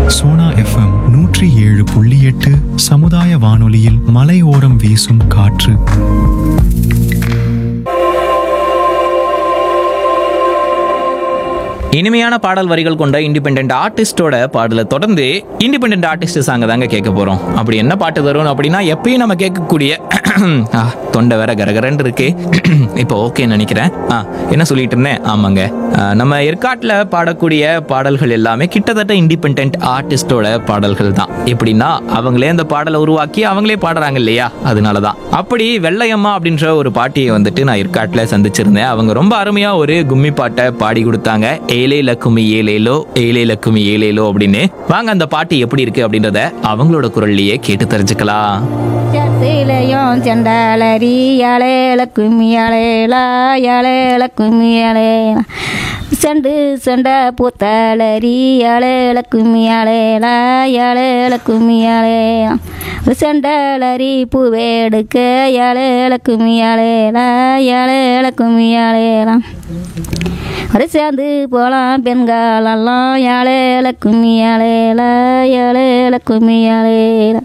Sona FM நூற்றி ஏழு புள்ளி எட்டு சமுதாய வானொலியில் மலையோரம் வீசும் காற்று இனிமையான பாடல் வரிகள் கொண்ட இண்டிபெண்ட் ஆர்டிஸ்டோட பாடலை தொடர்ந்து இண்டிபெண்ட் ஆர்டிஸ்ட் சாங்க தாங்க கேட்க போறோம் அப்படி என்ன பாட்டு வரும் அப்படின்னா எப்பயும் நம்ம கேட்கக்கூடிய ஆ, தொண்டை வேற கரகரன்னு இருக்கு இப்போ ஓகேன்னு நினைக்கிறேன் ஆ என்ன சொல்லிட்டு இருந்தேன் ஆமாங்க ஆ, நம்ம ஏற்காட்டில் பாடக்கூடிய பாடல்கள் எல்லாமே கிட்டத்தட்ட இண்டிபெண்ட் ஆர்டிஸ்டோட பாடல்கள் தான் எப்படின்னா அவங்களே அந்த பாடலை உருவாக்கி அவங்களே பாடுறாங்க இல்லையா அதனால தான் அப்படி வெள்ளையம்மா அப்படின்ற ஒரு பாட்டியை வந்துட்டு நான் ஏற்காட்டில் சந்திச்சிருந்தேன் அவங்க ரொம்ப அருமையா ஒரு கும்மி பாட்டை பாடி கொடுத்தாங்க ஏலே லக்குமி ஏலேலோ ஏலே லக்குமி ஏலேலோ அப்படின்னு வாங்க அந்த பாட்டு எப்படி இருக்கு அப்படின்றத அவங்களோட குரல்லையே கேட்டு தெரிஞ்சுக்கலாம் சத்திலையும் செண்டாலரி அலேல கும்மி அலேலா அலேல கும்மி அலேலா செண்டு செண்ட பூத்தாளரி அலேல கும்மி அலேலா அலேல கும்மி அலேலா செண்டாலரி பூவேடுக்க அலேல கும்மி அலேலா அலேல கும்மி அலேலா ஒரு சேர்ந்து போலாம் பெண்களெல்லாம் ஏழேல கும்மி ஏழேல ஏழேல கும்மி ஏழேல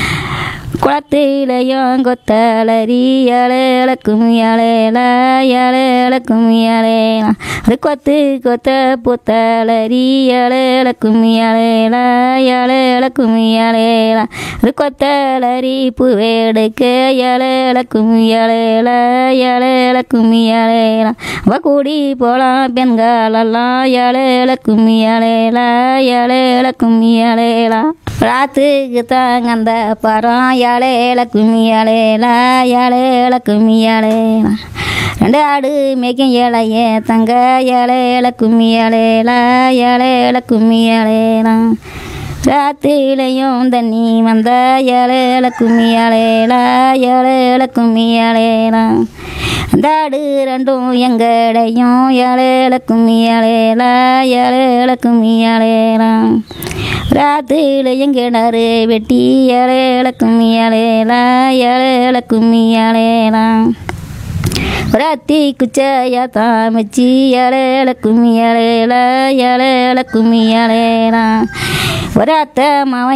குளத்திலையும் கொத்தலரி ஏழேல கும்மி ஏழேல ஏழேல கும்மி ஏழேல அது கொத்து கொத்த புத்தலரி ஏழேல கும்மி ஏழேல ஏழேல கும்மி ஏழேல அது கொத்தலரி பூவேடுக்க ஏழேல கும்மி ஏழேல ஏழேல கும்மி ஏழேல அவ கூடி போலாம் பெண்களெல்லாம் ஏழேல கும்மி ஏழேல ஏழேல கும்மி ஏழேலா ராத்துக்கு தாங்க அந்த பரம் ஏழேல கும்மி ஏழேலா ஏழேல கும்மி ஏழேலா ரெண்டு ஆடு மேய்க்கும் ஏழையே தங்க ஏழேல கும்மி ஏழேலா ஏழேல கும்மி ஏழேலா ராத்திலையும் தண்ணி வந்த ஏழேல கும்மி ஏழேலா ஏழேல கும்மி ஏழேலா அந்த ஆடு ரெண்டும் எங்கடையும் ஏழேல கும்மி ஏழேலா ஏழேல கும்மி ஏழேலா ராத்திரில எங்கிணறு வெட்டி ஏழேல கும்மி ஏழேலா ஏழேல கும்மி ஏழேலா ராத்தி குச்சையா தாமச்சி ஏழேல கும்மி ஏழேலா ஏழேல கும்மி ஏழேலா ஒரு அத்தை மாவன்